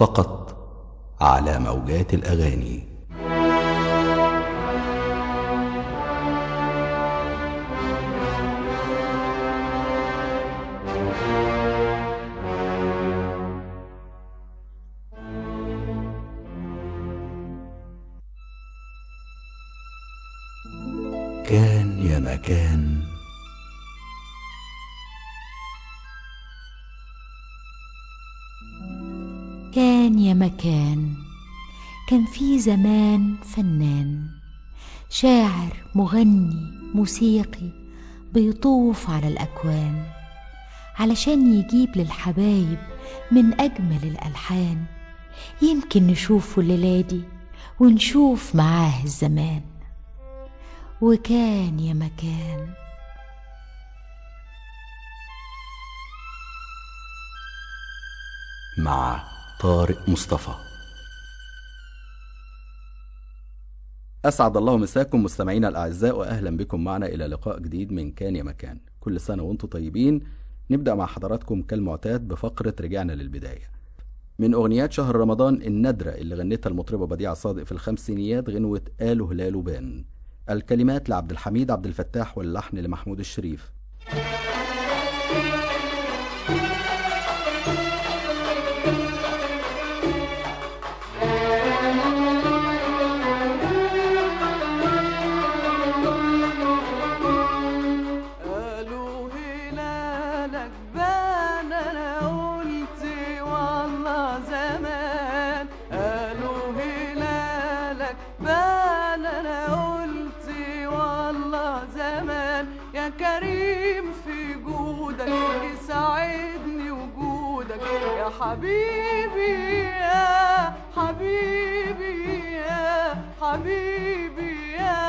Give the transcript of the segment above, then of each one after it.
فقط على موجات الاغاني كان يا مكان كان يا مكان كان في زمان فنان شاعر مغني موسيقي بيطوف على الأكوان علشان يجيب للحبايب من أجمل الألحان يمكن نشوفه الليلة دي ونشوف معاه الزمان وكان يا مكان مع طارق مصطفى أسعد الله مساكم مستمعينا الأعزاء وأهلا بكم معنا إلى لقاء جديد من كان يا مكان كل سنة وأنتم طيبين نبدأ مع حضراتكم كالمعتاد بفقرة رجعنا للبداية من أغنيات شهر رمضان النادرة اللي غنتها المطربة بديعة صادق في الخمسينيات غنوة قالوا هلال بان الكلمات لعبد الحميد عبد الفتاح واللحن لمحمود الشريف قالوا هلالك بان انا قلت والله زمان قالوا هلالك بان انا قلت والله زمان يا كريم في جودك يسعدني وجودك يا حبيبي يا حبيبي يا حبيبي يا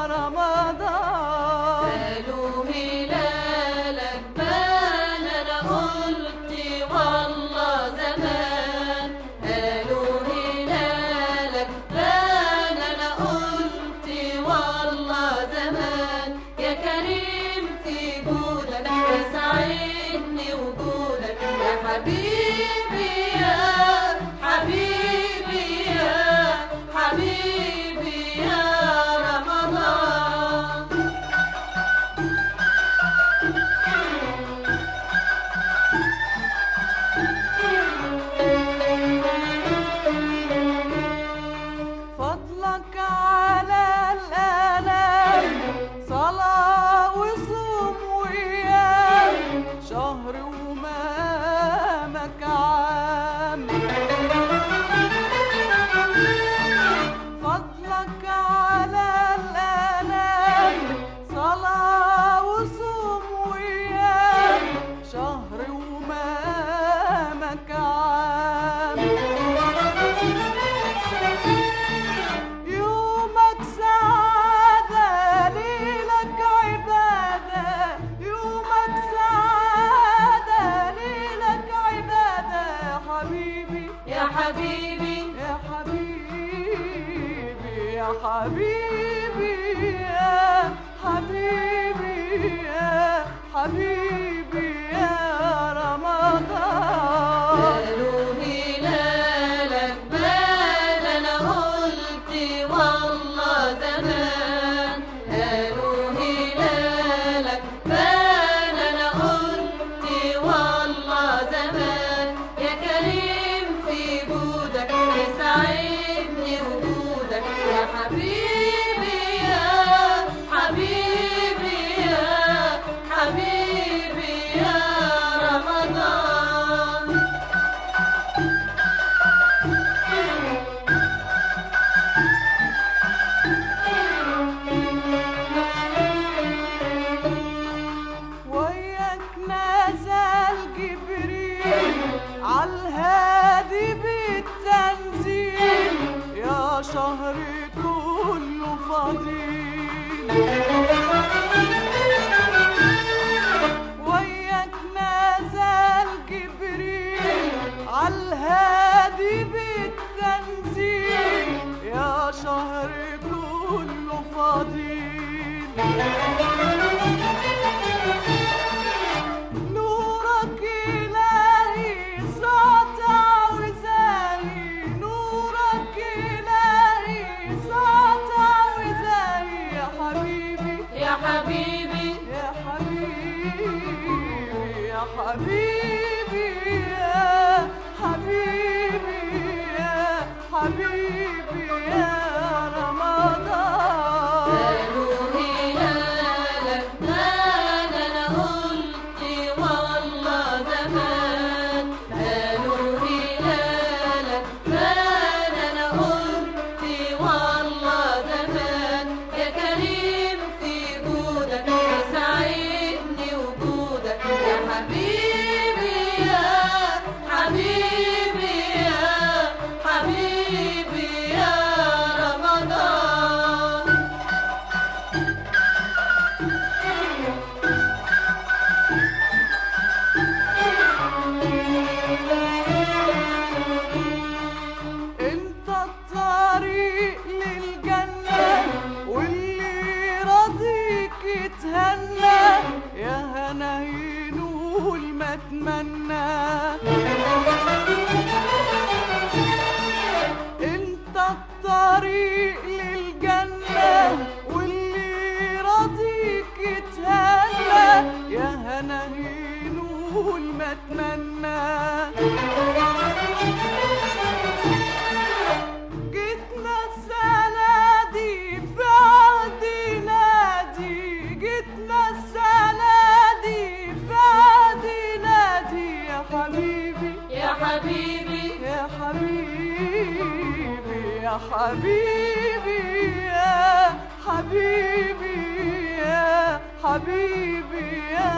رمضان قالوا هلالك بان انا قلت والله زمان قالوا هلالك بان انا قلت والله زمان يا كريم في جودك يسعدني وجودك يا حبيبي يا حبيبي يا حبيبي يا رمضان فضلك على الأنام صلاة وصوم ويام شهر ومامك عام فضلك على الأنام صلاة وصوم ويام شهر ومامك عام يومك سعادة ليلك عبادة يومك سعادة ليلك عبادة يا حبيبي يا حبيبي يا حبيبي يا حبيبي يا حبيبي يا حبيبي يا رمضان قالوا هلالك بان انا قلت والله زمان قالوا هلالك بان انا قلت والله زمان يا كريم في جودك يسعدني وجودك يا حبيبي يا حبيبي يا حبيبي يا رمضان وياك نزل جبريل عالهادي بالتنزيل يا شهر كله فضيل وياك نزل جبريل عالهادي بالتنزيل يا شهر كله فضيل نورك إلهي ساطع وزاهي حبيبي يا حبيبي يا حبيبي يا حبيبي يا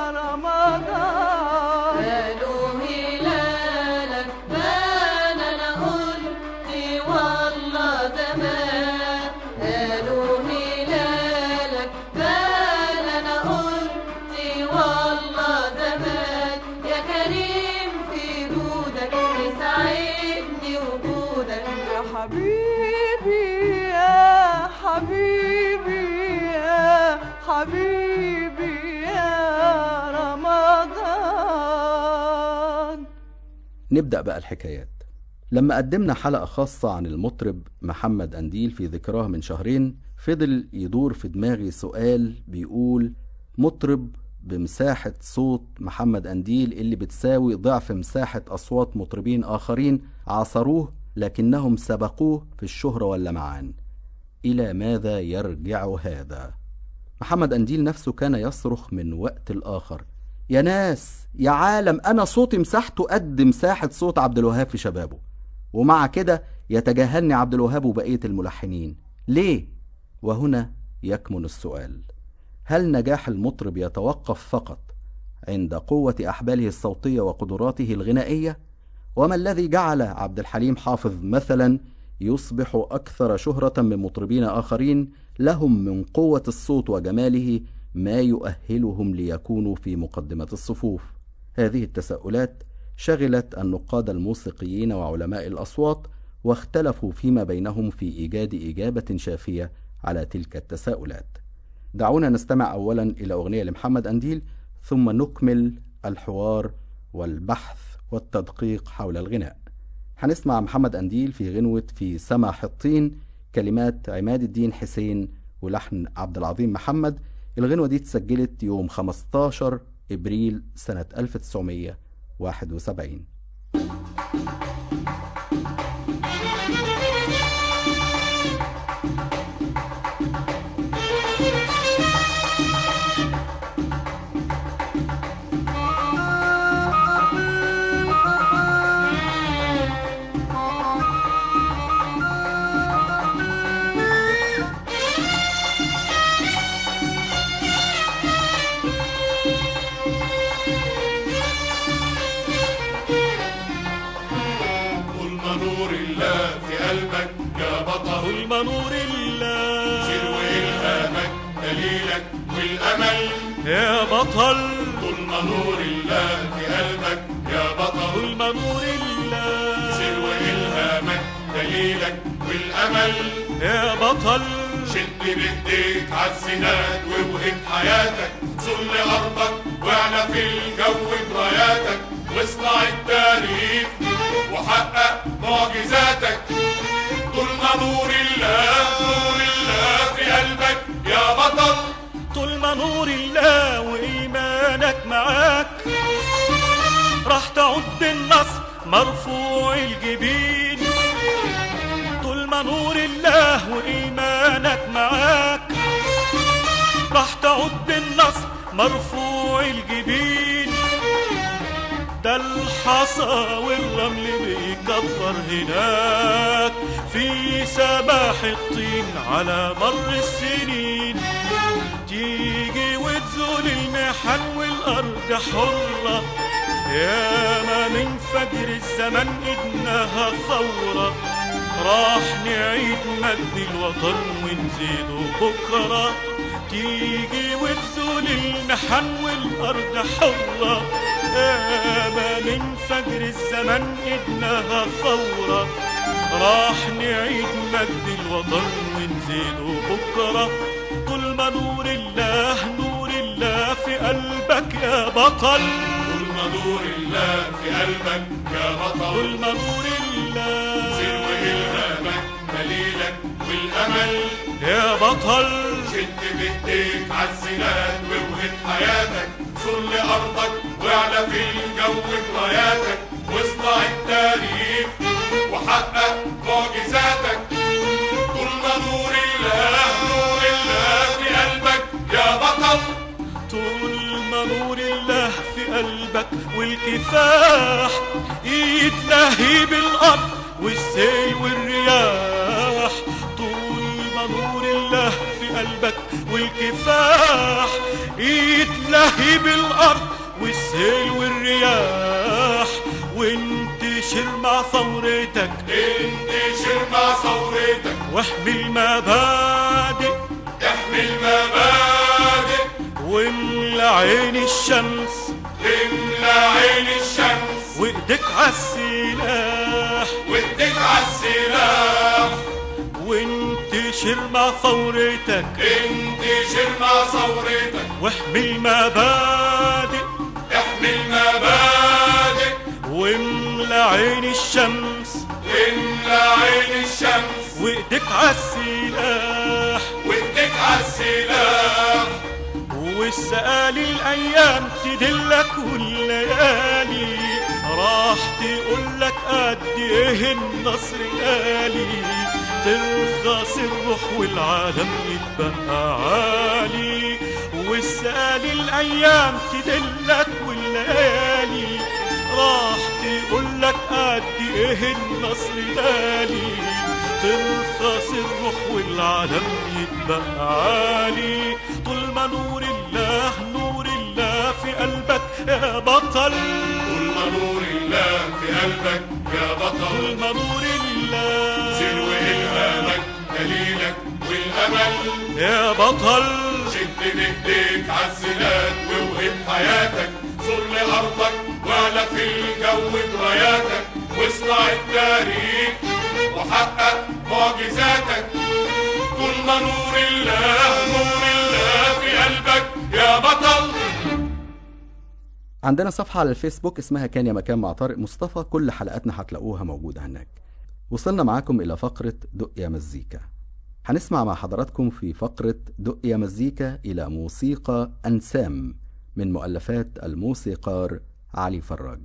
رمضان قالوا هلالك بان انا قلت والله زمان قالوا هلالك بان انا قلت والله زمان يا كريم في جودك يسعدني وجودك يا حبيبي يا حبيبي يا حبيبي يا رمضان نبدأ بقى الحكايات لما قدمنا حلقة خاصة عن المطرب محمد أنديل في ذكراه من شهرين فضل يدور في دماغي سؤال بيقول مطرب بمساحة صوت محمد أنديل اللي بتساوي ضعف مساحة أصوات مطربين آخرين عاصروه لكنهم سبقوه في الشهرة واللمعان إلى ماذا يرجع هذا؟ محمد أنديل نفسه كان يصرخ من وقت الآخر يا ناس يا عالم أنا صوتي مساحته قد مساحة صوت عبد الوهاب في شبابه ومع كده يتجاهلني عبد الوهاب وبقية الملحنين ليه؟ وهنا يكمن السؤال هل نجاح المطرب يتوقف فقط عند قوة أحباله الصوتية وقدراته الغنائية؟ وما الذي جعل عبد الحليم حافظ مثلا يصبح أكثر شهرة من مطربين آخرين لهم من قوة الصوت وجماله ما يؤهلهم ليكونوا في مقدمة الصفوف هذه التساؤلات شغلت النقاد الموسيقيين وعلماء الأصوات واختلفوا فيما بينهم في إيجاد إجابة شافية على تلك التساؤلات دعونا نستمع أولا إلى أغنية لمحمد أنديل ثم نكمل الحوار والبحث والتدقيق حول الغناء هنسمع محمد أنديل في غنوة في سما حطين كلمات عماد الدين حسين ولحن عبد العظيم محمد الغنوة دي اتسجلت يوم 15 إبريل سنة 1971 طول ما نور الله في قلبك يا بطل طول ما نور الله سير وإلهامك دليلك والأمل يا بطل طول ما نور الله في قلبك يا بطل طول ما نور الله سير وإلهامك دليلك والأمل يا بطل شد بإيديك عالسناد ووهب حياتك صل أرضك واعلى في الجو براياتك واصنع التاريخ وحقق معجزاتك طول ما نور الله نور الله في قلبك يا بطل طول ما نور الله وإيمانك معاك راح تعود بالنصر مرفوع الجبين طول ما نور الله وإيمانك معاك راح تعود بالنصر مرفوع الجبين ده الحصى والرمل بيكبر هناك في سباح الطين على مر السنين تيجي وتزول المحن والأرض حرة ياما من فجر الزمن إنها ثورة راح نعيد مجد الوطن ونزيده بكرة تيجي وتزول المحن والأرض حرة ياما من فجر الزمن إنها ثورة راح نعيد مجد الوطن ونزيده بكرة طول ما نور الله نور الله في قلبك يا بطل طول ما نور الله في قلبك يا بطل طول ما نور الله سير وإلهامك دليلك والأمل يا بطل شد بايديك عالسناد ووهب حياتك صل لأرضك واعلى في الجو براياتك واصنع التاريخ وحقق معجزاتك طول ما نور الله نور الله في قلبك يا بطل طول ما نور الله في قلبك والكفاح يتلهي بالأرض والسيل والرياح طول ما نور الله في قلبك والكفاح يتلهي بالأرض والسيل والرياح وانتشر مع ثورتك انتشر مع ثورتك واحمي المبادئ احمي المبادئ واملى عين الشمس املى عين الشمس وايدك عالسلاح وايديك عالسلاح وانتشر مع ثورتك انتشر مع ثورتك واحمي المبادئ احمي المبادئ واملى عين الشمس واملى عين الشمس وايدك عالسلاح وايديك عالسلاح والسقالي الايام تدلك والليالي راح تقولك قد ايه النصر غالي ترخص الروح والعالم يتبقى عالي والسقالي الايام تدلك والليالي راح تقولك قد ايه النصر غالي ترخص الروح والعالم يتبقى عالي طول ما نور الله نور الله في قلبك يا بطل طول ما نور الله في قلبك يا طول بطل ما نور الله سر وإلهامك دليلك والأمل يا بطل شد بايديك عالسناد ووهب حياتك صر لأرضك واعلى في الجو براياتك واصنع التاريخ وحقق معجزاتك طول ما نور الله نور الله في قلبك يا بطل عندنا صفحة على الفيسبوك اسمها كان يا مكان مع طارق مصطفى كل حلقاتنا هتلاقوها موجودة هناك وصلنا معاكم إلى فقرة دق يا مزيكا هنسمع مع حضراتكم في فقرة دق يا مزيكا إلى موسيقى أنسام من مؤلفات الموسيقار علي فراج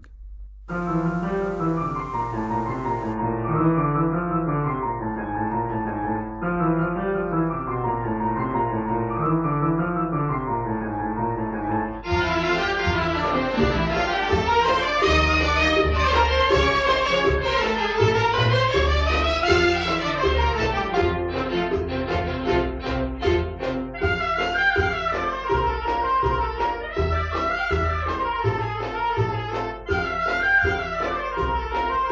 Thank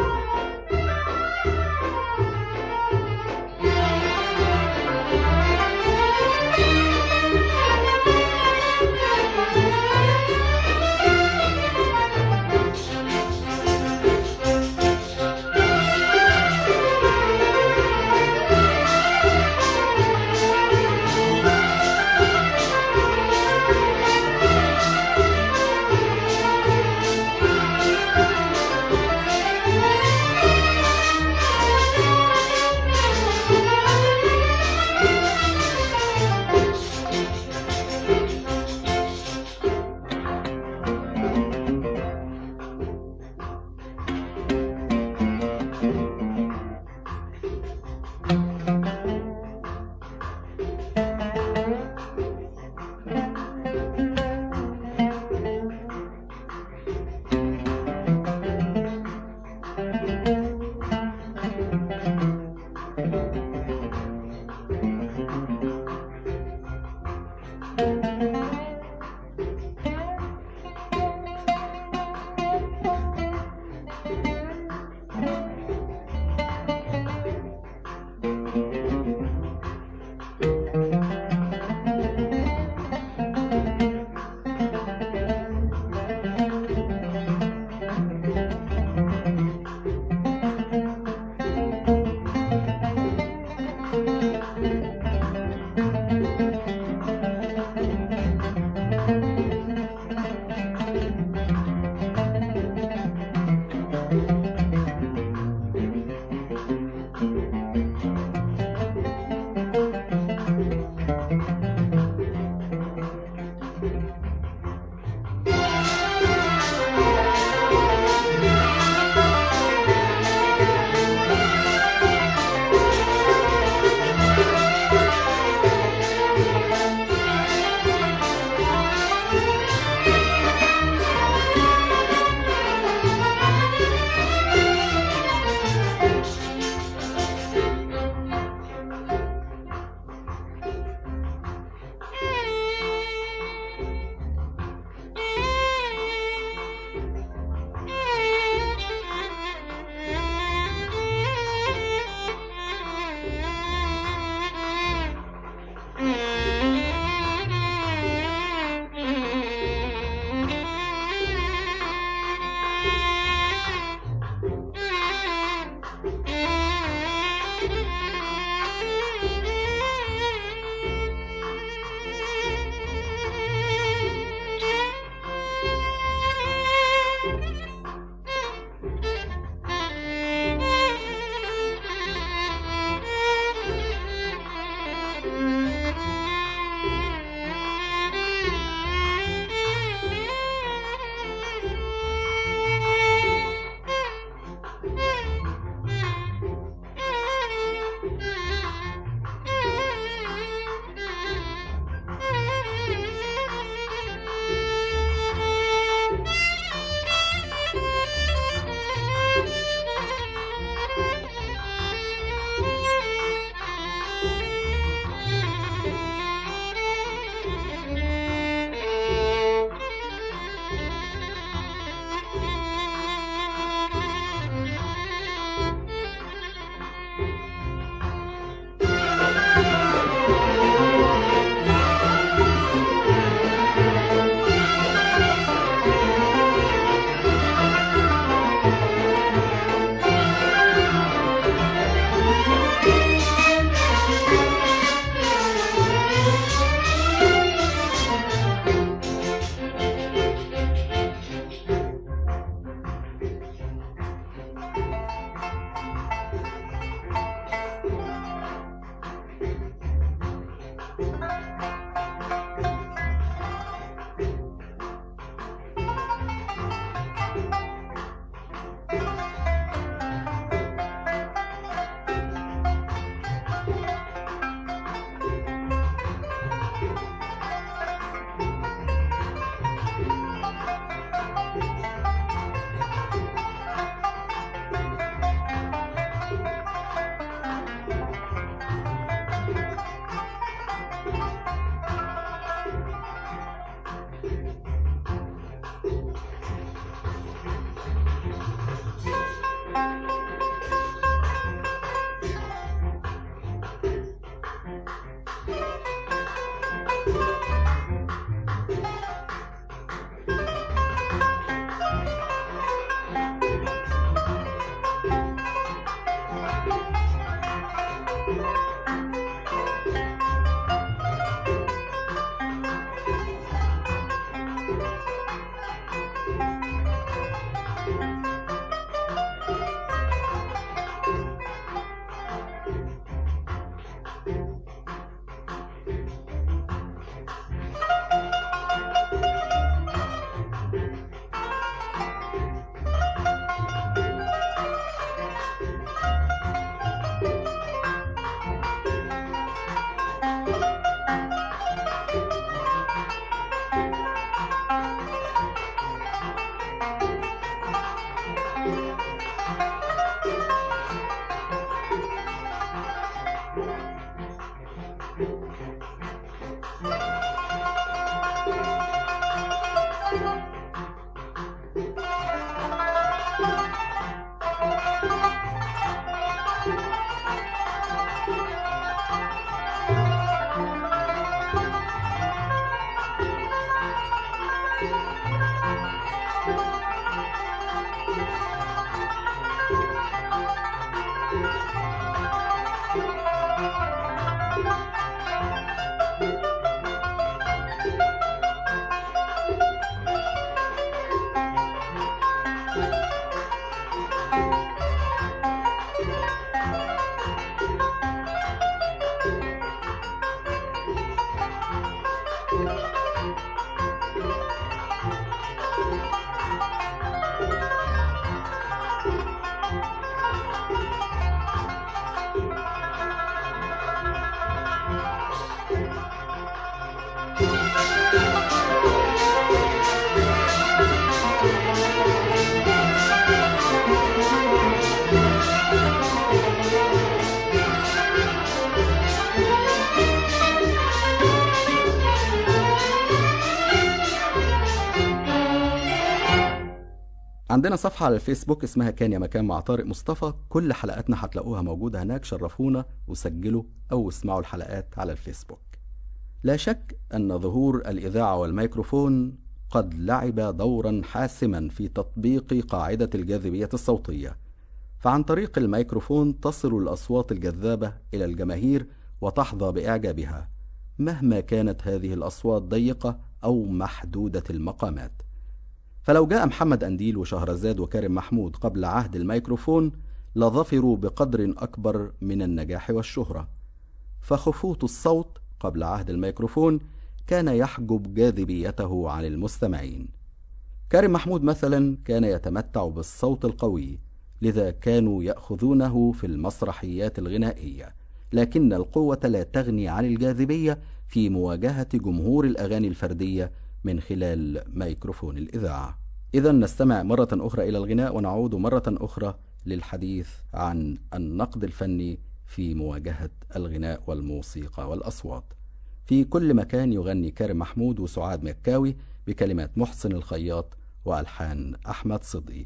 عندنا صفحة على الفيسبوك اسمها كان يا مكان مع طارق مصطفى كل حلقاتنا هتلاقوها موجودة هناك شرفونا وسجلوا أو اسمعوا الحلقات على الفيسبوك لا شك أن ظهور الإذاعة والميكروفون قد لعب دورا حاسما في تطبيق قاعدة الجاذبية الصوتية فعن طريق الميكروفون تصل الأصوات الجذابة إلى الجماهير وتحظى بإعجابها مهما كانت هذه الأصوات ضيقة أو محدودة المقامات فلو جاء محمد أنديل وشهرزاد وكريم محمود قبل عهد الميكروفون لظفروا بقدر أكبر من النجاح والشهرة فخفوت الصوت قبل عهد الميكروفون كان يحجب جاذبيته عن المستمعين كريم محمود مثلا كان يتمتع بالصوت القوي لذا كانوا ياخذونه في المسرحيات الغنائيه لكن القوه لا تغني عن الجاذبيه في مواجهه جمهور الاغاني الفرديه من خلال ميكروفون الاذاعه اذا نستمع مره اخرى الى الغناء ونعود مره اخرى للحديث عن النقد الفني في مواجهه الغناء والموسيقى والاصوات في كل مكان يغني كارم محمود وسعاد مكاوي بكلمات محسن الخياط والحان احمد صدقي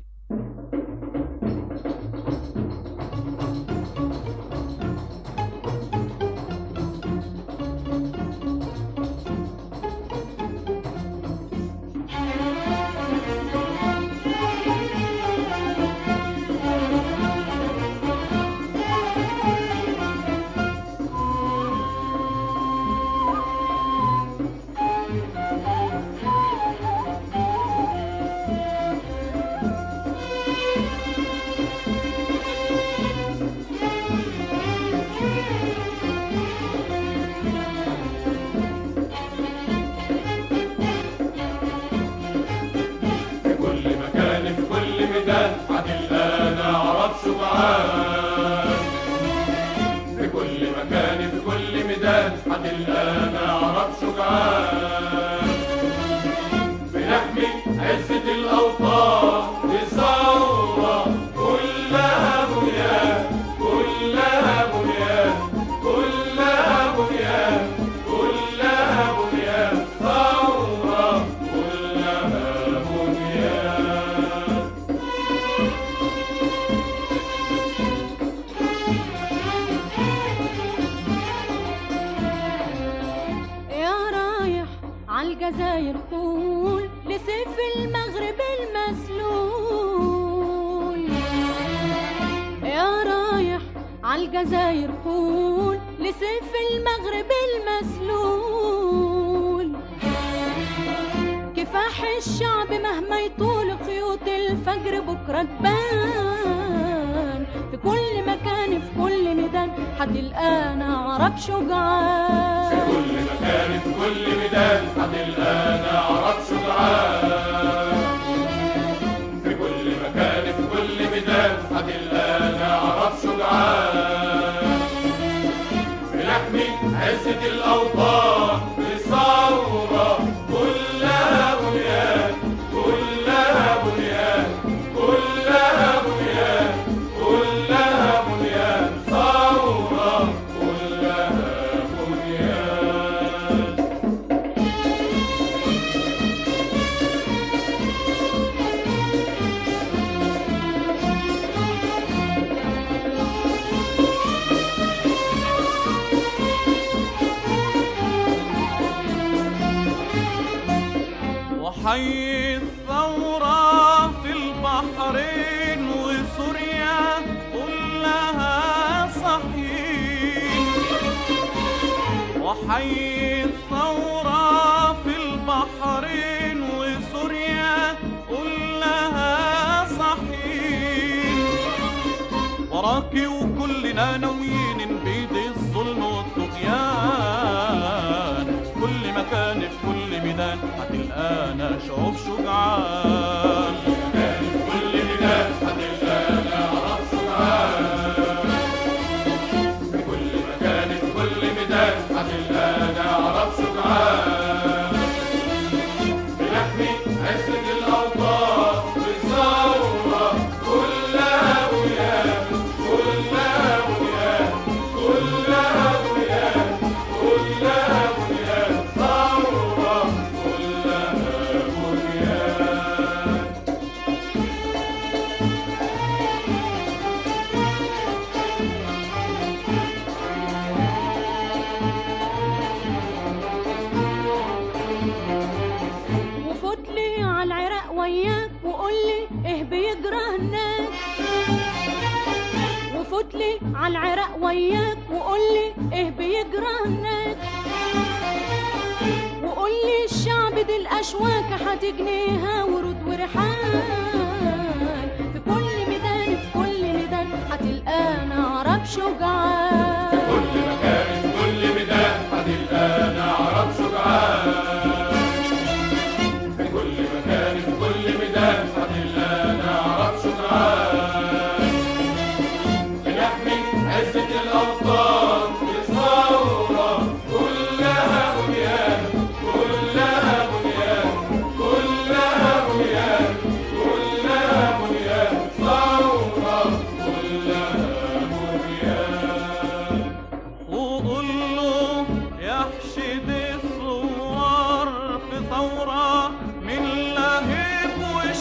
في كل مكان في كل ميدان عادل انا عرب شجعان في كل مكان في كل ميدان عادل انا عرب شجعان بنحمي عزة الأوطان بثورة كلها بنيان كلها بنيان كلها بنيان كلها بنيان ثورة كلها بنيان يا رايح عالجزاير قول لسيف المغرب المسلول يا رايح عالجزاير قول لسيف المغرب المسلول كفاح الشعب مهما يطول خيوط الفجر بكرة تبان في كل مكان في كل ميدان هتلقانا عرب شجعان في كل مكان في كل ميدان هتلقانا عرب شجعان في كل مكان في كل ميدان هتلقانا عرب شجعان بنحمي عزة الأوطان بثورة كلها بنيان كلها بنيان كلها بنيان كلها بنيان ثورة كلها بنيان وحي الثورة في البحرين وسوريا كلها صحيح وحي الثورة في البحرين وسوريا كلها صحيح وراكي وكلنا ناويين نبيد الظلم والطغيان كل مكان في كل ميدان هتلقانا شعوب شجعان كل ميدان هتلقانا عرب شجعان في كل مكان في كل ميدان هتلقانا عرب شجعان بنحمي عزة الأوطان بثورة كلها بنيان كلها بنيان كلها بنيان كلها بنيان ثورة كلها بنيان فوتلي على العراق وياك وقولي ايه بيجرى هناك وقولي الشعب دي الاشواك هتجنيها ورود وريحان في كل ميدان في كل ميدان هتلقانا عرب شجعان كل مكان في كل ميدان هتلقانا عرب شجعان في كل مكان في كل ميدان هتلقانا عرب شجعان بنحمي عزة الأوطان بثورة كلها بنيان كلها بنيان كلها بنيان كلها بنيان ثورة كلها بنيان وقول له يحشد الثوار في ثورة من لهيب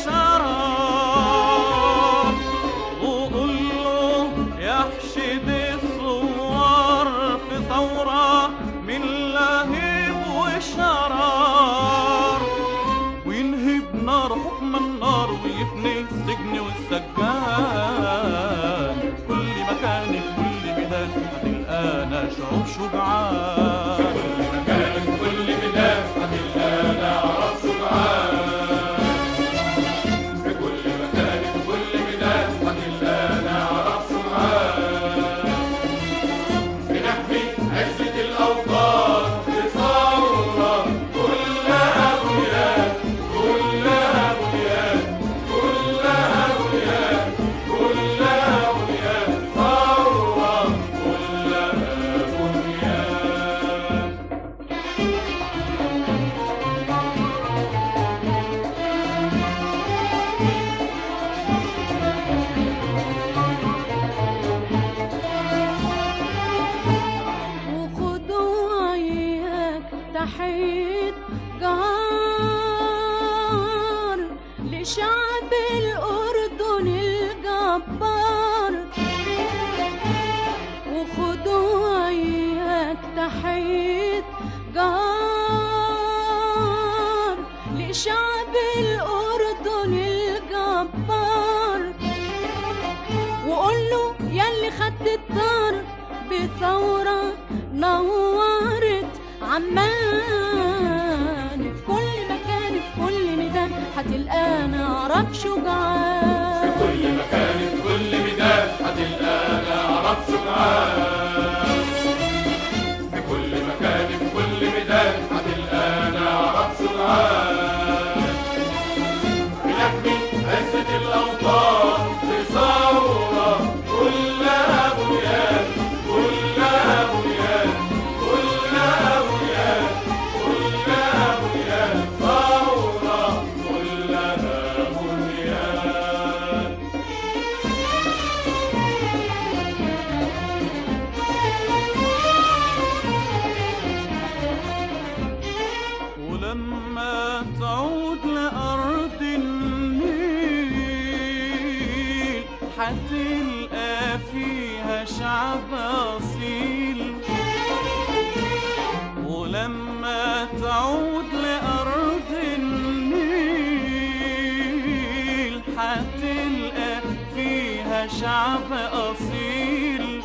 وشراب وقول له يحشد الثوار في ثورة من لهيب وشرار وينهي بنار حكم النار ويفني السجن والسجان كل مكان في كل ميدان هتلقانا شعوب شجعان كل مكان في كل ميدان هتلقانا عرب شجعان في كل مكان في كل ميدان هتلقانا عرب شجعان بنحمي عزة الأوطان بثورة كلها بنيان كلها بنيان كلها بنيان كلها بنيان ثورة كلها بنيان وخدوا وياك تحية جار لشعب الأردن الجبار وخدوا وياك تحية جار لشعب الأردن الجبار وقول له ياللي خدت الدار بثورة نورت عمان في كل مكان في كل ميدان هتلقانا عرب شجعان كل مكان في كل ميدان هتلقانا عرب شجعان في كل مكان في كل ميدان هتلقانا عرب شجعان بنحمي عزة الأوطان بثورة كلها بنيان كلها بنيان كلها بنيان كلها بنيان ثورة كلها بنيان ولما تعود لأرض النيل هتلقى فيها شعب أصيل ولما تعود لأرض النيل هتلقى فيها شعب أصيل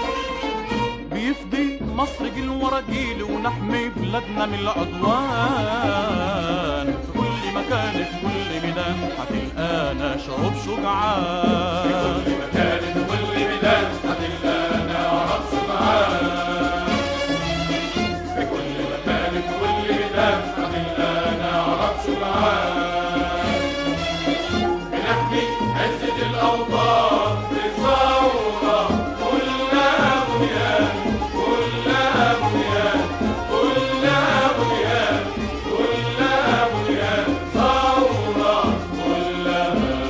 بيفدي مصر جيل ورا جيل ونحمي بلادنا من العدوان في كل مكان في كل ميدان هتلقانا شعوب شجعان كل مكان في كل ميدان هتلقانا عرب شجعان في كل مكان في كل ميدان هتلقانا عرب شجعان بنحمي عزة الأوطان بثورة كلها بنيان كلها بنيان كلها بنيان كلها بنيان ثورة كلها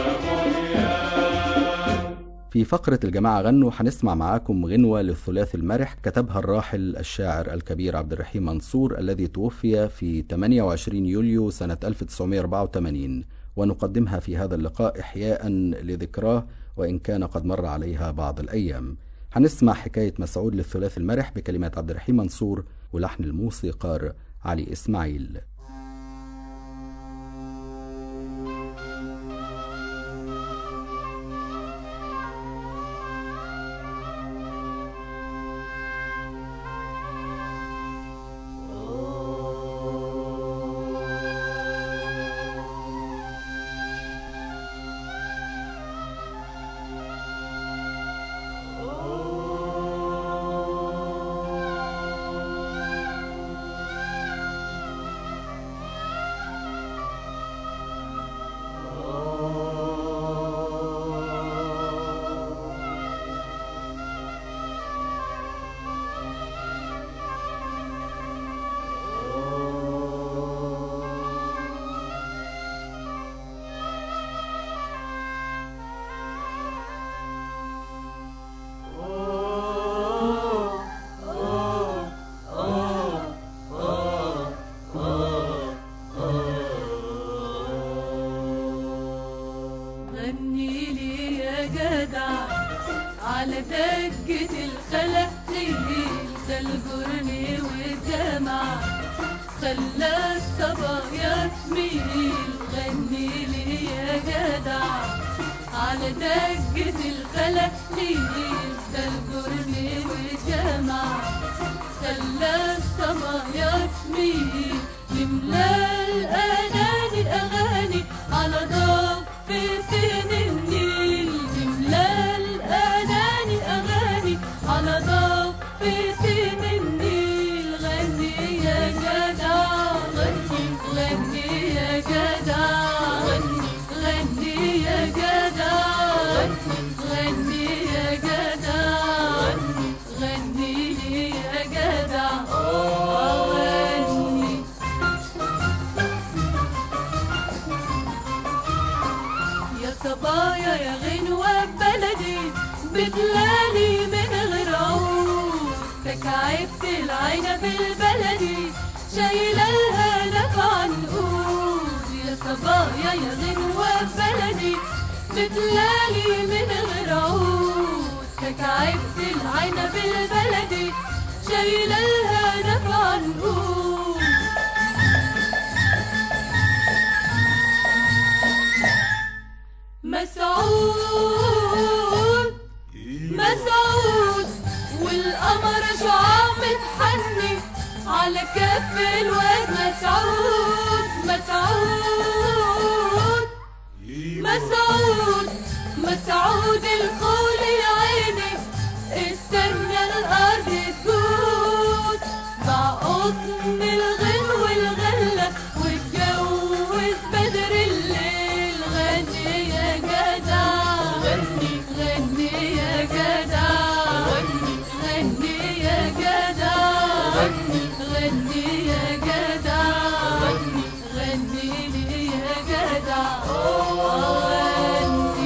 بنيان في فقرة الجماعة غنوا هنسمع معاكم غنوة للثلاثي المرح كتبها الراحل الشاعر الكبير عبد الرحيم منصور الذي توفي في 28 يوليو سنة 1984 ونقدمها في هذا اللقاء إحياء لذكراه وإن كان قد مر عليها بعض الأيام هنسمع حكاية مسعود للثلاثي المرح بكلمات عبد الرحيم منصور ولحن الموسيقار علي إسماعيل دقة الخلاقيل ده الجرن والجمع خلى الصبايا تميل غني لي يا جدع على دقة الخلاقيل ده الجرن والجمع خلى الصبايا تميل نملى الأغاني أغاني على ضفتين النيل نملى الأغاني أغاني على ضفتين النيل غني يا جدع غني غني يا جدع غني غني يا جدع غني يا جدع غني لي يا جدع غني يا صبايا يا غنوة بلدي بتلالي من غير عود تكعبت العنب البلدي شايلة الهدف عنقود يا صبايا يا غنوة بلدي بتلالي من غير عود تكعبت العنب البلدي شايلة الهدف عنقود مسعود مسعود والقمر شعاع متحني على كف الواد مسعود مسعود مسعود مسعود القول يا عيني استنى الارض تجود مع قطن الغل والغله واتجوز بدر الليل غني يا جدع غني غني يا جدع غني غني يا جدع غني غني يا جدع غني غني لي يا جدع غني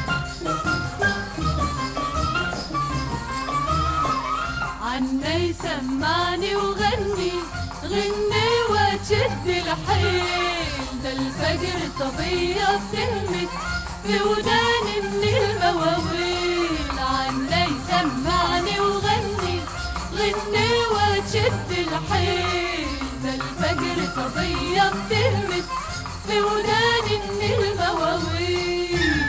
عنا يسمعني وغني غني وتشد الحيل ده الفجر صبية بتهمس في وداني من المواويل عنا يسمعني وغني غني وتشد الحيل ده الفجر صبية بتهمس في وداني من المواويل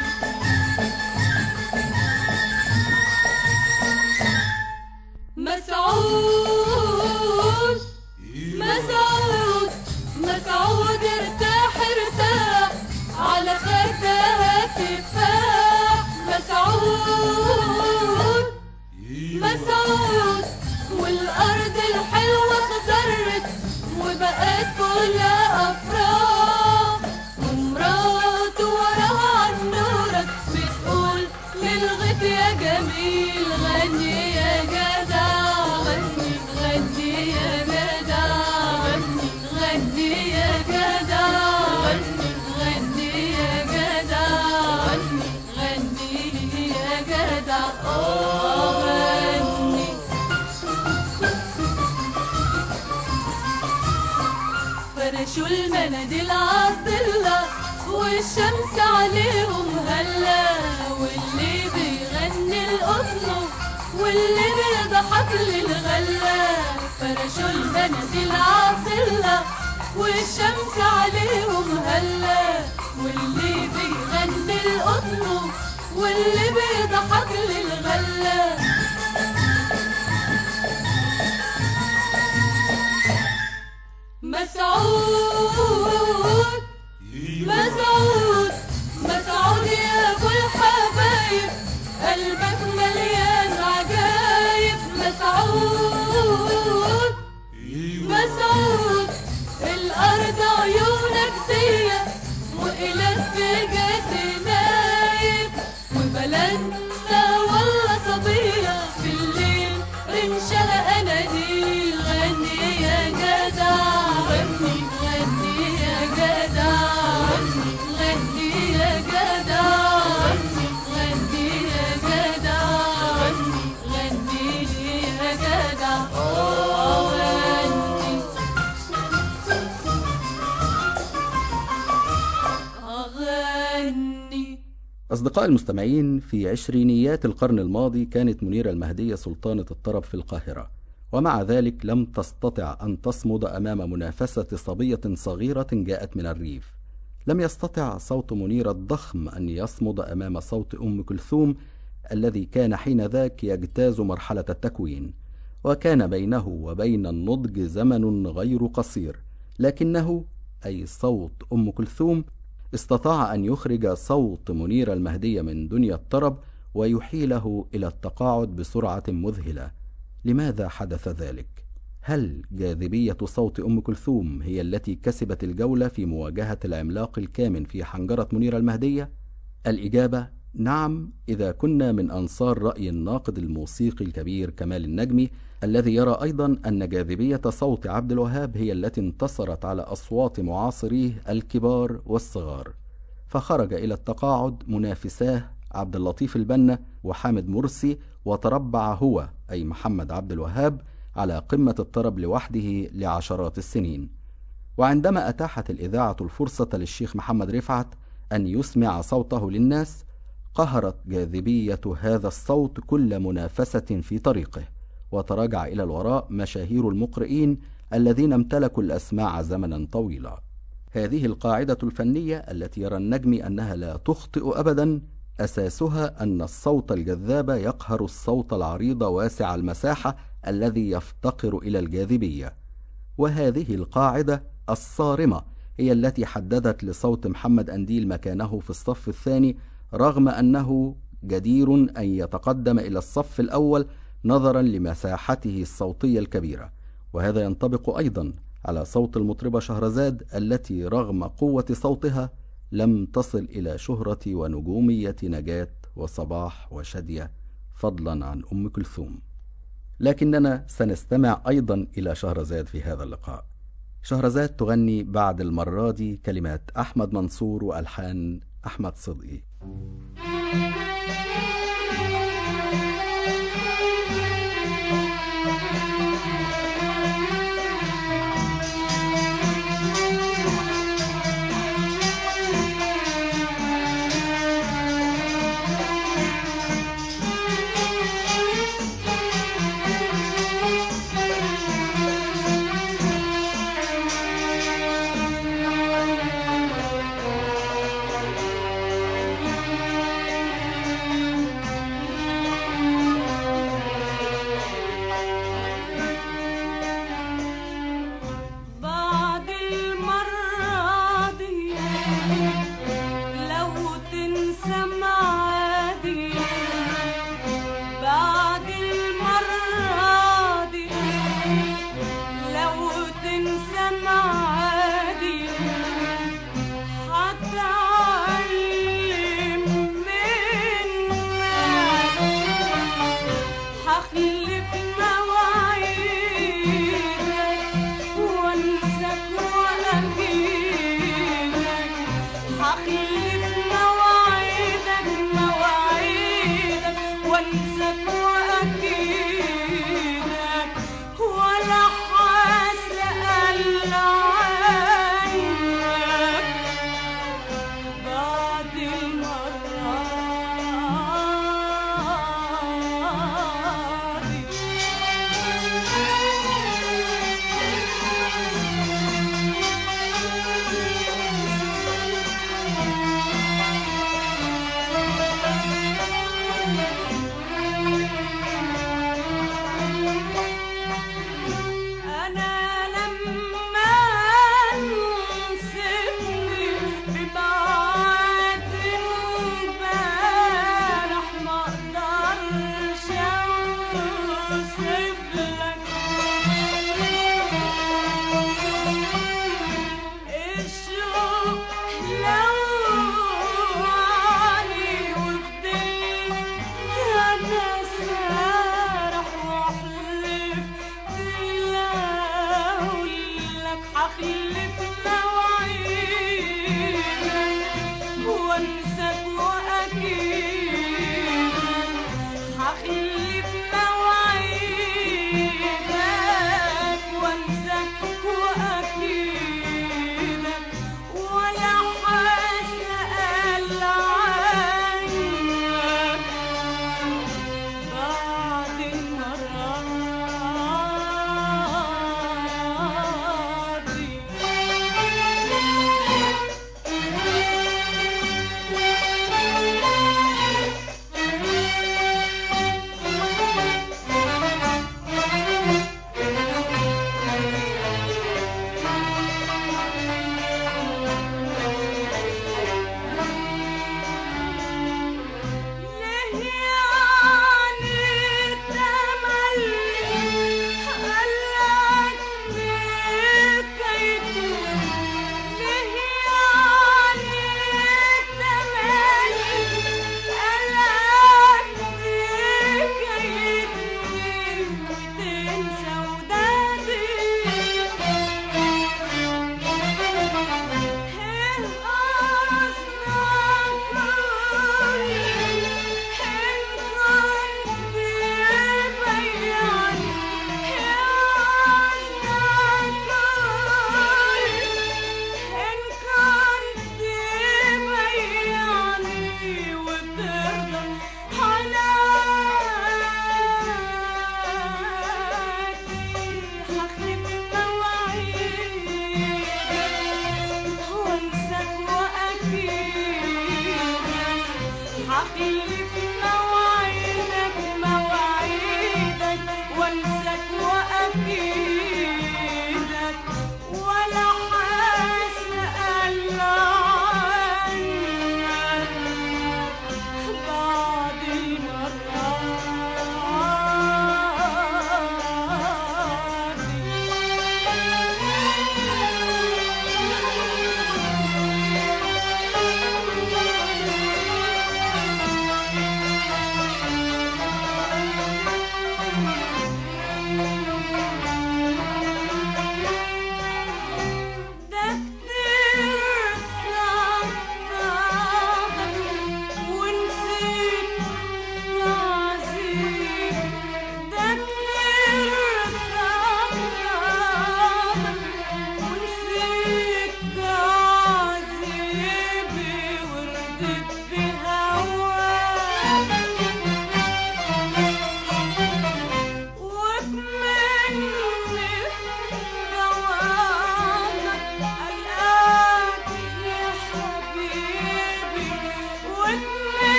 مسعود مسعود مسعود ارتاح ارتاح على خدها تفاح مسعود مسعود والأرض الحلوة خضرت وبقت كلها أفراح ومراته وراها عنورك بتقول للغيط يا جميل غني يا جدع غني غني يا جدع غني غني يا جدع غني غني يا جدع غني غني لي يا جدع آه غني فرشوا المناديل عالضلة والشمس عليهم هلا واللي بيغني القطن واللي بيضحك للغلة فرشوا المناديل عالضلة والشمس عليهم هلا واللي بيغني القطن واللي بيضحك للغلة مسعود مسعود مسعود يا ابو الحبايب قلبك مليان عجايب مسعود مسعود الارض عيونك فيا وإلك بجد نايب وبلدنا والله صبية أصدقاء المستمعين في عشرينيات القرن الماضي كانت منيرة المهدية سلطانة الطرب في القاهرة ومع ذلك لم تستطع أن تصمد أمام منافسة صبية صغيرة جاءت من الريف لم يستطع صوت منيرة الضخم أن يصمد أمام صوت أم كلثوم الذي كان حينذاك يجتاز مرحلة التكوين وكان بينه وبين النضج زمن غير قصير لكنه أي صوت أم كلثوم استطاع أن يخرج صوت منير المهدية من دنيا الطرب ويحيله إلى التقاعد بسرعة مذهلة لماذا حدث ذلك؟ هل جاذبية صوت أم كلثوم هي التي كسبت الجولة في مواجهة العملاق الكامن في حنجرة منير المهدية؟ الإجابة نعم إذا كنا من أنصار رأي الناقد الموسيقي الكبير كمال النجمي الذي يرى أيضا أن جاذبية صوت عبد الوهاب هي التي انتصرت على أصوات معاصريه الكبار والصغار فخرج إلى التقاعد منافساه عبد اللطيف البنا وحامد مرسي وتربع هو أي محمد عبد الوهاب على قمة الطرب لوحده لعشرات السنين وعندما أتاحت الإذاعة الفرصة للشيخ محمد رفعت أن يسمع صوته للناس قهرت جاذبية هذا الصوت كل منافسة في طريقه وتراجع إلى الوراء مشاهير المقرئين الذين امتلكوا الأسماع زمنا طويلا هذه القاعدة الفنية التي يرى النجم أنها لا تخطئ أبدا أساسها أن الصوت الجذاب يقهر الصوت العريض واسع المساحة الذي يفتقر إلى الجاذبية وهذه القاعدة الصارمة هي التي حددت لصوت محمد أنديل مكانه في الصف الثاني رغم أنه جدير أن يتقدم إلى الصف الأول نظرا لمساحته الصوتية الكبيرة وهذا ينطبق أيضا على صوت المطربة شهرزاد التي رغم قوة صوتها لم تصل إلى شهرة ونجومية نجاة وصباح وشدية فضلا عن أم كلثوم لكننا سنستمع أيضا إلى شهرزاد في هذا اللقاء شهرزاد تغني بعد المرة دي كلمات أحمد منصور وألحان أحمد صدقي بعد المرة دي لو تنسى معادي بعد المرة دي لو تنسى معادي هتعلم منك هخلف مواعيدك وانساك واكيدك هخلف مواعيدك مواعيدك وانساك واكيدك ولا حاسأل عنك بعد المرة دي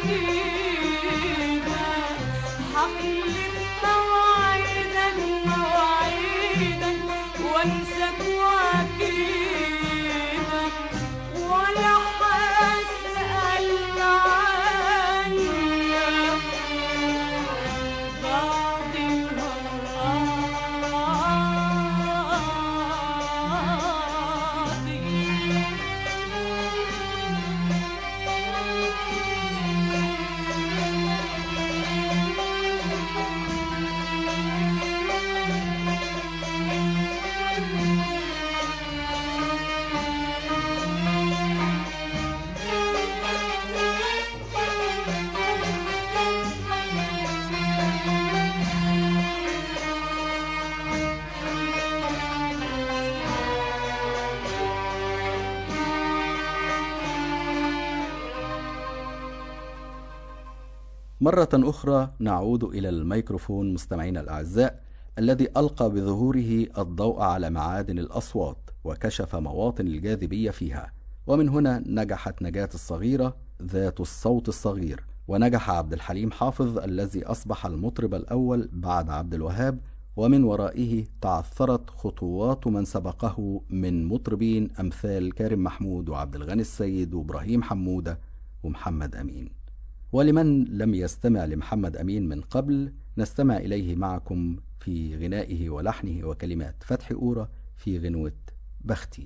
وأكيدك حقلب مواعيدك مواعيدك وانساك وأكيدك ولا حاسأل عنك بعد المرة مرة أخرى نعود إلى الميكروفون مستمعينا الأعزاء الذي ألقى بظهوره الضوء على معادن الأصوات وكشف مواطن الجاذبية فيها ومن هنا نجحت نجاة الصغيرة ذات الصوت الصغير ونجح عبد الحليم حافظ الذي أصبح المطرب الأول بعد عبد الوهاب ومن ورائه تعثرت خطوات من سبقه من مطربين أمثال كارم محمود وعبد الغني السيد وإبراهيم حمودة ومحمد أمين ولمن لم يستمع لمحمد أمين من قبل نستمع إليه معكم في غنائه ولحنه وكلمات فتحي أورا في غنوة بختي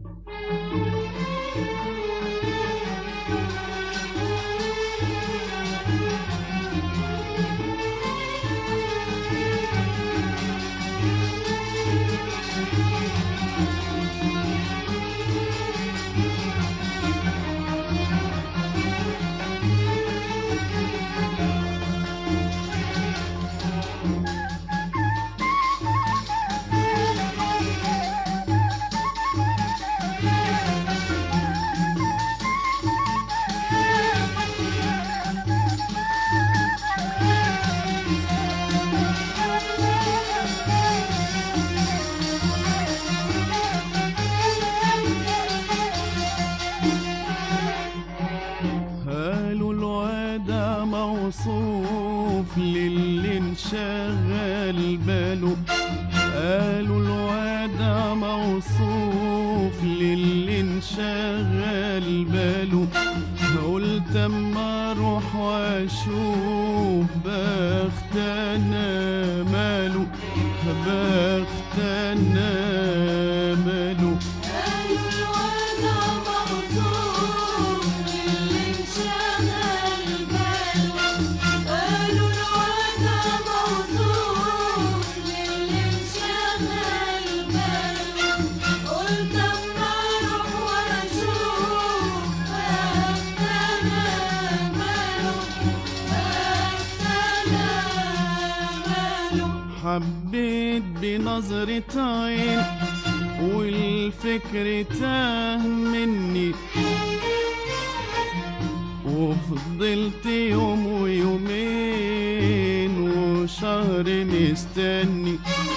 قالوا الواد موصوف للي انشغل باله قالوا الواد موصوف للي انشغل باله قلت اما اروح واشوف بخت انا ماله بخت انا ماله قالوا الوضع موصوف للي انشغل باله قالوا الوضع موصوف للي انشغل باله قلت اما اروح واشوف بختنا ماله بختنا ماله حبيت بنظرة عين والفكر تاه مني وفضلت يوم ويومين وشهر مستني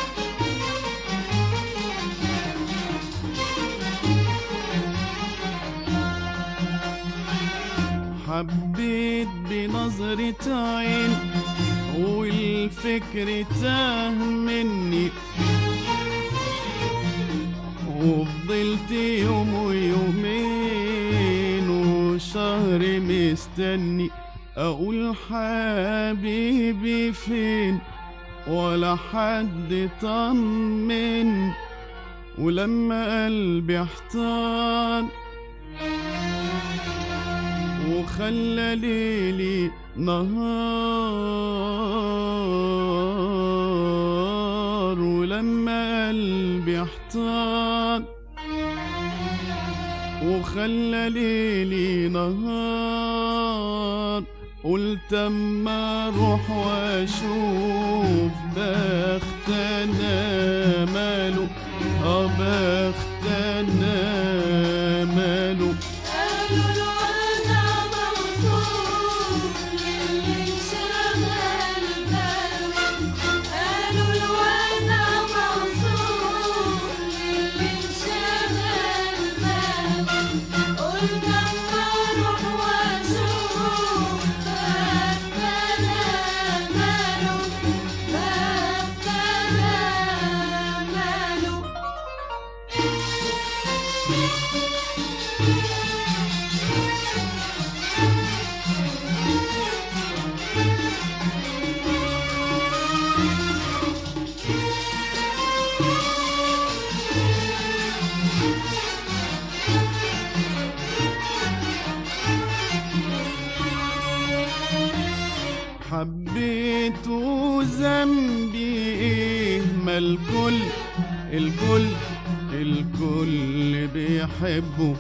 حبيت بنظرة عين والفكر تاه مني وفضلت يوم ويومين وشهر مستني اقول حبيبي فين ولا حد طمن ولما قلبي احتار وخلى ليلي نهار ولما قلبي احتار وخلى ليلي نهار قلت اما اروح واشوف بختنا ماله اه بختنا ماله قالوا الوضع موصوف للي انشغل باله قالوا الوضع موصوف للي انشغل باله قلت اما اروح واشوف حبيته ذنبي ايه ما الكل الكل الكل بيحبه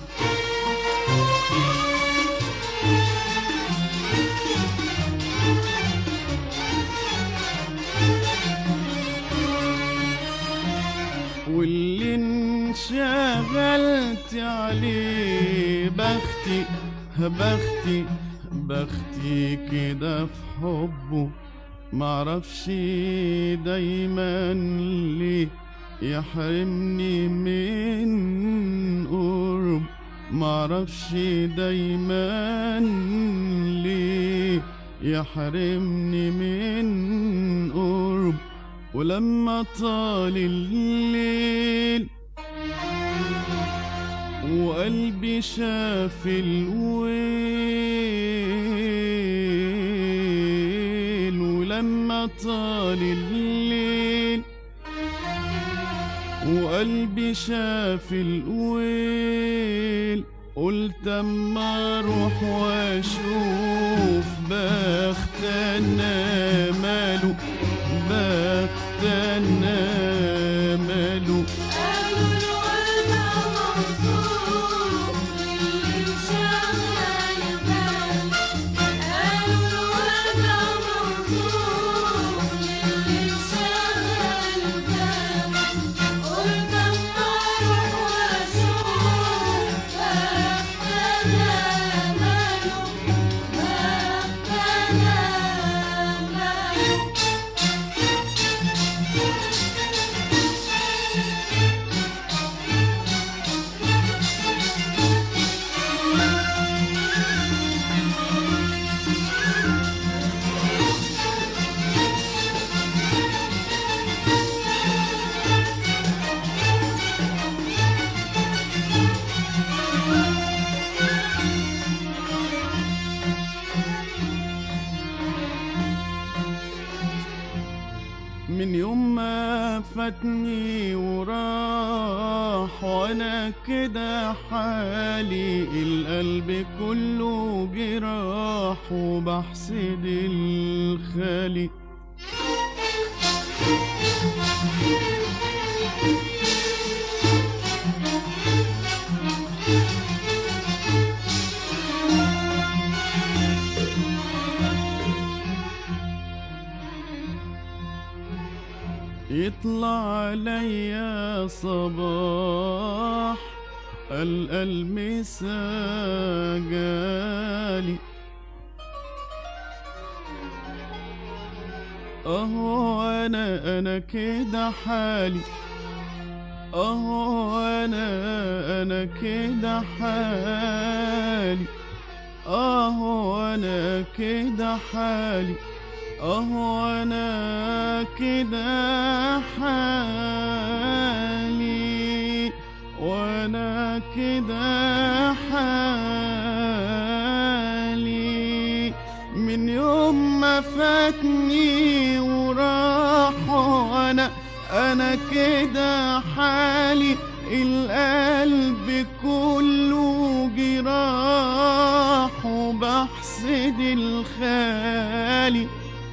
واللي انشغلت عليه بختي بختي بختي كده في حبه معرفش دايما ليه يحرمني من قرب معرفش دايما ليه يحرمني من قرب ولما طال الليل وقلبي شاف الويل ولما طال الليل وقلبي شاف الويل قلت اما اروح واشوف بختنا ماله بختنا ماله قالوا الوضع موصوف للي انشغل باله قالوا الوضع موصوف للي انشغل باله قلت اما اروح واشوف بختنا ماله بختنا ماله من يوم ما فاتني وراح وانا كده حالي القلب كله جراح وبحسد الخالي يطلع عليا صباح الألمسة جالي أهو أنا أنا كده حالي أهو أنا أنا كده حالي أهو أنا كده حالي أهو أنا كده حالي وأنا كده حالي من يوم ما فاتني وراح وأنا أنا كده حالي القلب كله جراح وبحسد الخالي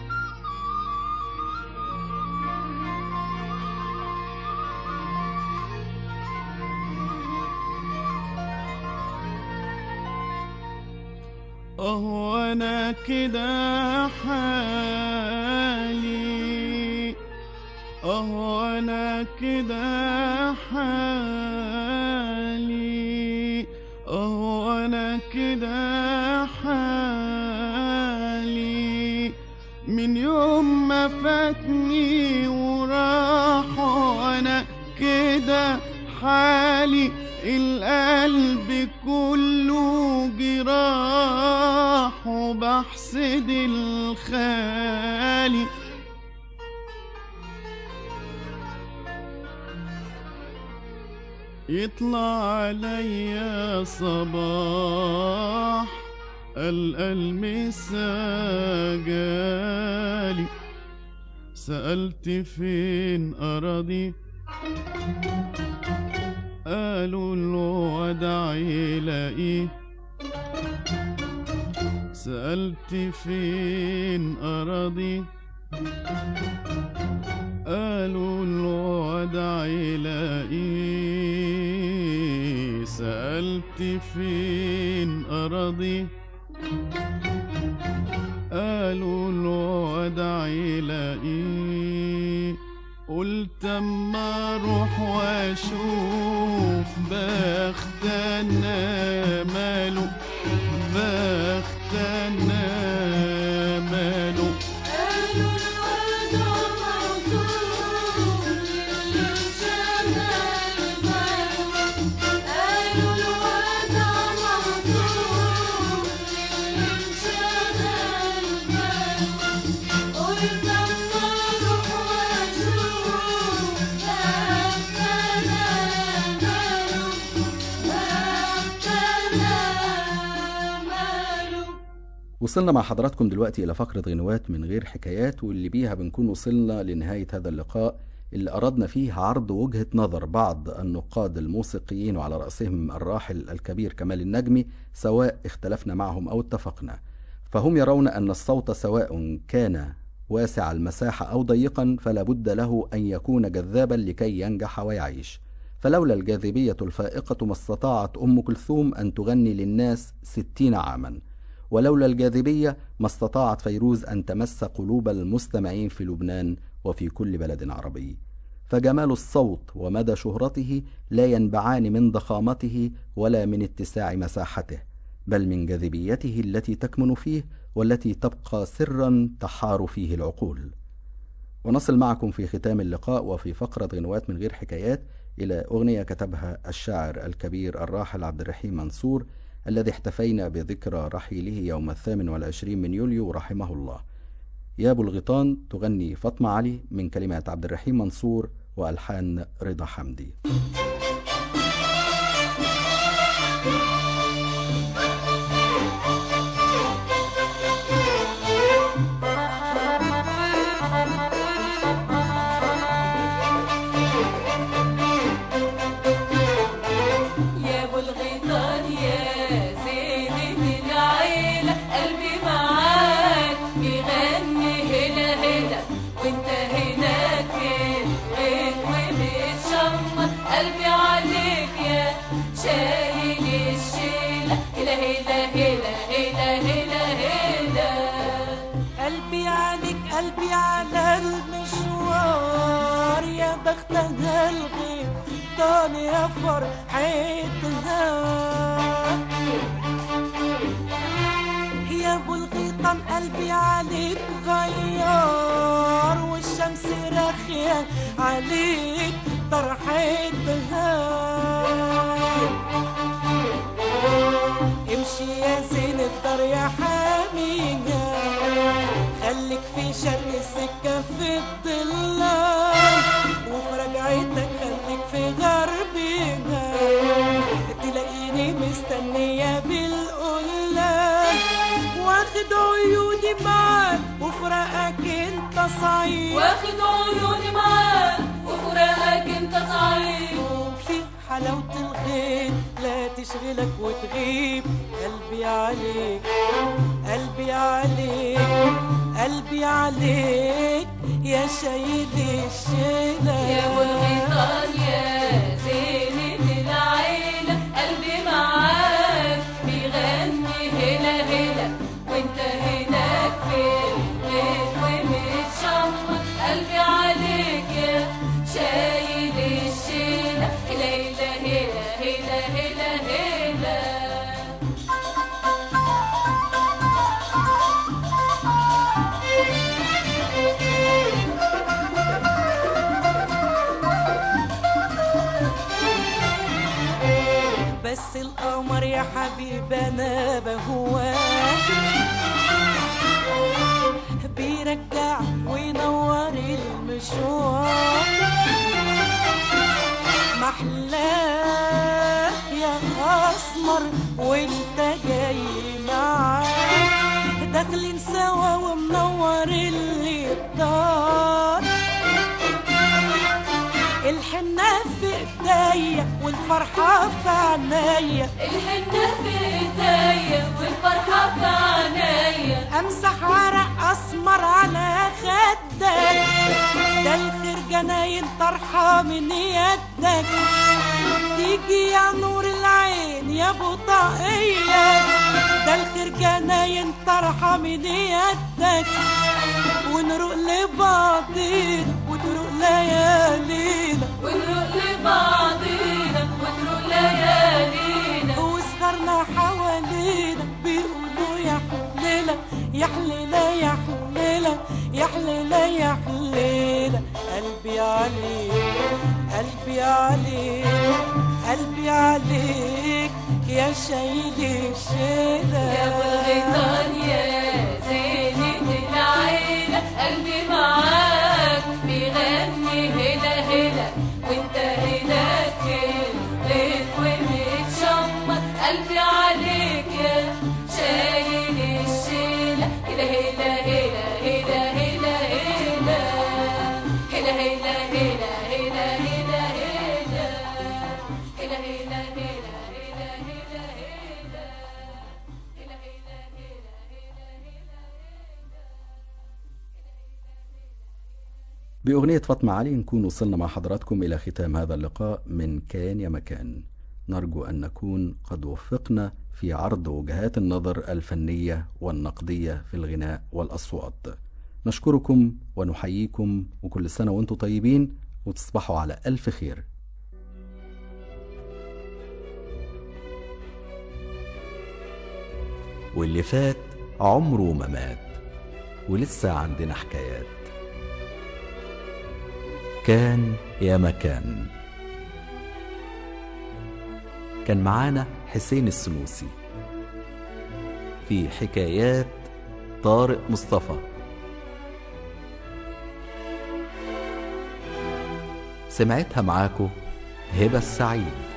أهو أنا كده حالي أهو أنا كده حالي أهو أنا كده حالي من يوم ما فاتني وراح وأنا كده حالي القلب كله جراح وبحسد الخالي يطلع عليا صباح الألمسة جالي سألت فين أراضي قالوا الودع يلاقيه سألت فين أراضي قالوا الوعد علاقي سألت فين أراضي قالوا الوعد علاقي قلت اما اروح واشوف بختنا ماله بختنا ماله قالوا الوعد موصول للي انشغل باله قالوا الوعد موصول للي انشغل باله قلت اما اروح واشوف بختنا ماله بختنا ماله وصلنا مع حضراتكم دلوقتي إلى فقرة غنوات من غير حكايات واللي بيها بنكون وصلنا لنهاية هذا اللقاء اللي أردنا فيه عرض وجهة نظر بعض النقاد الموسيقيين وعلى رأسهم الراحل الكبير كمال النجمي سواء اختلفنا معهم أو اتفقنا فهم يرون أن الصوت سواء كان واسع المساحة أو ضيقا فلا بد له أن يكون جذابا لكي ينجح ويعيش فلولا الجاذبية الفائقة ما استطاعت أم كلثوم أن تغني للناس ستين عاماً ولولا الجاذبية ما استطاعت فيروز أن تمس قلوب المستمعين في لبنان وفي كل بلد عربي فجمال الصوت ومدى شهرته لا ينبعان من ضخامته ولا من اتساع مساحته بل من جاذبيته التي تكمن فيه والتي تبقى سرا تحار فيه العقول ونصل معكم في ختام اللقاء وفي فقرة غنوات من غير حكايات إلى أغنية كتبها الشاعر الكبير الراحل عبد الرحيم منصور الذي احتفينا بذكرى رحيله يوم الثامن والعشرين من يوليو رحمه الله يا أبو الغيطان تغني فاطمة علي من كلمات عبد الرحيم منصور وألحان رضا حمدي يا ابو الغيطان يا زينة العيلة قلبي معاك بيغني هلا هلا وانت هناك فين غيط وبتشمر قلبي عليك يا شايل الشيلة هلا هلا هلا هلا هلا هلا قلبي عليك قلبي على المشوار يا بختها الغيب طال يا فرحتها يا ابو الغيطان قلبي عليك غيار والشمس راخية عليك طرحتها امشي يا زين الدار يا حاميها خليك في شرق السكة في الظلال وفي رجعتك خليك في غربها تلاقيني مستنية بالقلال واخد عيوني معاك وفرقك انت صعيد واخد عيوني معاك وفراقك انت صعيد وفي حلاوة الغيب لا تشغلك وتغيب قلبي عليك قلبي عليك قلبي عليك يا شايل الشيلة يا ابو الغيطان يا زينة العيلة قلبي معاك بيغني هلا هلا وانت هناك فين غيط ومتشمر قلبي عليك يا شايل الشيلة هلا هلا هلا هلا هلا هلا بس القمر يا حبيب انا بهواك بيرجع وينور المشوار محلاه يا اسمر وانت جاي معاك داخلين سوا ومنور اللي الدار الحنة في ايدك ايديا والفرحة في عينيا الحنة في ايديا والفرحة في عينيا امسح عرق اسمر على خدك ده الخير جناين طرحة من يدك تيجي يا نور العين يا ابو طاقية ده الخير جناين طرحة من يدك ونروق لبعضينا ونروق ليالينا ونروق لبعضينا ونروق ليالينا وسهرنا حوالينا بيقولوا يا حليلة يا حليلة يا حليلة يا حليلة يا حليلة قلبي عليك قلبي عليك قلبي عليك يا شايل الشيلة يا ابو الغيطان يا زينة العيلة قلبي معاك بيغني هلا هلا وانت هناك الغيط ومتشمر قلبي عليك يا شايل الشيلة هلا هلا هلا هلا هلا هلا هلا هلا هلا هلا هلا هلا هلا هلا هلا هلا بأغنية فاطمة علي نكون وصلنا مع حضراتكم إلى ختام هذا اللقاء من كان يا مكان نرجو أن نكون قد وفقنا في عرض وجهات النظر الفنية والنقدية في الغناء والأصوات نشكركم ونحييكم وكل سنة وانتم طيبين وتصبحوا على ألف خير واللي فات عمره ما مات ولسه عندنا حكايات كان يا مكان كان معانا حسين السنوسي في حكايات طارق مصطفى سمعتها معاكو هبة السعيد